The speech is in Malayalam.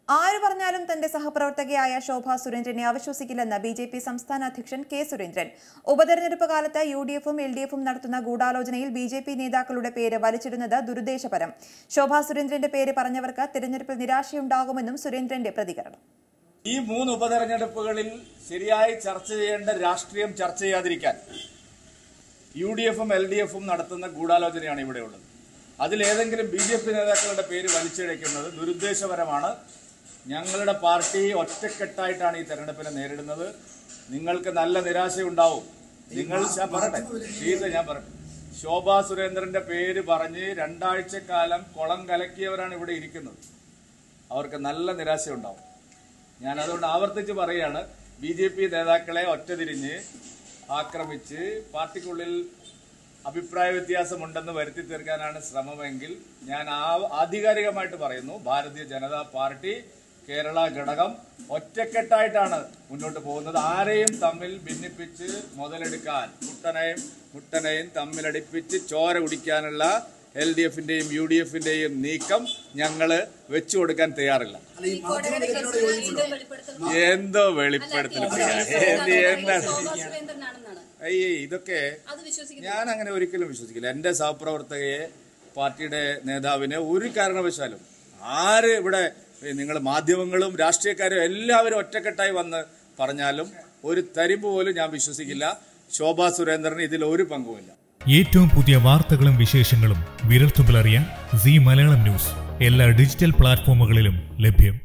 ആര് പറഞ്ഞാലും തന്റെ സഹപ്രവർത്തകയായ ശോഭ സുരേന്ദ്രനെ അവിശ്വസിക്കില്ലെന്ന് ബി ജെ പി സംസ്ഥാന അധ്യക്ഷൻ കെ സുരേന്ദ്രൻ ഉപതെരഞ്ഞെടുപ്പ് കാലത്ത് യു ഡി എഫും എൽ ഡി എഫും നടത്തുന്ന ഗൂഢാലോചനയിൽ ബി ജെ പി നേതാക്കളുടെ പേര് വലിച്ചിടുന്നത് ദുരുദ്ദേശപരം ശോഭ സുരേന്ദ്രന്റെ പേര് പറഞ്ഞവർക്ക് തിരഞ്ഞെടുപ്പിൽ നിരാശയുണ്ടാകുമെന്നും സുരേന്ദ്രന്റെ പ്രതികരണം ഈ മൂന്ന് ഉപതെരഞ്ഞെടുപ്പുകളിൽ ശരിയായി ചർച്ച ചെയ്യേണ്ട രാഷ്ട്രീയം ചർച്ച ചെയ്യാതിരിക്കാൻ യു ഡി എഫും എൽ ഡി എഫും നടത്തുന്ന ഗൂഢാലോചനയാണ് ഇവിടെയുള്ളത് അതിലേതെങ്കിലും ബി ജെ പി നേതാക്കളുടെ പേര് വലിച്ചിഴയ്ക്കുന്നത് ദുരുദ്ദേശപരമാണ് ഞങ്ങളുടെ പാർട്ടി ഒറ്റക്കെട്ടായിട്ടാണ് ഈ തെരഞ്ഞെടുപ്പിനെ നേരിടുന്നത് നിങ്ങൾക്ക് നല്ല നിരാശയുണ്ടാവും നിങ്ങൾ ഞാൻ പറയട്ടെ പ്ലീസ് ഞാൻ പറയട്ടെ ശോഭാ സുരേന്ദ്രന്റെ പേര് പറഞ്ഞ് രണ്ടാഴ്ചക്കാലം കുളം കലക്കിയവരാണ് ഇവിടെ ഇരിക്കുന്നത് അവർക്ക് നല്ല നിരാശയുണ്ടാവും ഞാൻ അതുകൊണ്ട് ആവർത്തിച്ച് പറയുകയാണ് ബി ജെ പി നേതാക്കളെ ഒറ്റതിരിഞ്ഞ് ആക്രമിച്ച് പാർട്ടിക്കുള്ളിൽ അഭിപ്രായ വ്യത്യാസമുണ്ടെന്ന് വരുത്തി തീർക്കാനാണ് ശ്രമമെങ്കിൽ ഞാൻ ആ- ആധികാരികമായിട്ട് പറയുന്നു ഭാരതീയ ജനതാ പാർട്ടി കേരള ഘടകം ഒറ്റക്കെട്ടായിട്ടാണ് മുന്നോട്ട് പോകുന്നത് ആരെയും തമ്മിൽ ഭിന്നിപ്പിച്ച് മുതലെടുക്കാൻ മുട്ടനെയും മുട്ടനെയും തമ്മിലടിപ്പിച്ച് ചോര കുടിക്കാനുള്ള എൽ ഡി എഫിന്റെയും യു ഡി എഫിന്റെയും നീക്കം ഞങ്ങള് വെച്ചു കൊടുക്കാൻ തയ്യാറില്ല അല്ല ഈ മാധ്യമ വികസനത്തോട് യോജിപ്പുണ്ടോ എന്തോ വെളിപ്പെടുത്തൽ എന്ത് എന്താണ് സുരേന്ദ്രനാണെന്നാണ് അയ്യേ ഇതൊക്കെ അത് വിശ്വസിക്കുന്നു ഞാൻ അങ്ങനെ ഒരിക്കലും വിശ്വസിക്കില്ല എന്റെ സഹപ്രവർത്തകയെ പാർട്ടിയുടെ നേതാവിനെ ഒരു കാരണവശാലും ആര് ഇവിടെ നിങ്ങൾ മാധ്യമങ്ങളും രാഷ്ട്രീയക്കാരും എല്ലാവരും ഒറ്റക്കെട്ടായി വന്ന് പറഞ്ഞാലും ഒരു തരിമ്പ് പോലും ഞാൻ വിശ്വസിക്കില്ല ശോഭാ സുരേന്ദ്രന് ഇതിൽ ഒരു പങ്കുമില്ല ഏറ്റവും പുതിയ വാർത്തകളും വിശേഷങ്ങളും വിരൽത്തുമ്പിലറിയാൻ സി മലയാളം ന്യൂസ് എല്ലാ ഡിജിറ്റൽ പ്ലാറ്റ്ഫോമുകളിലും ലഭ്യം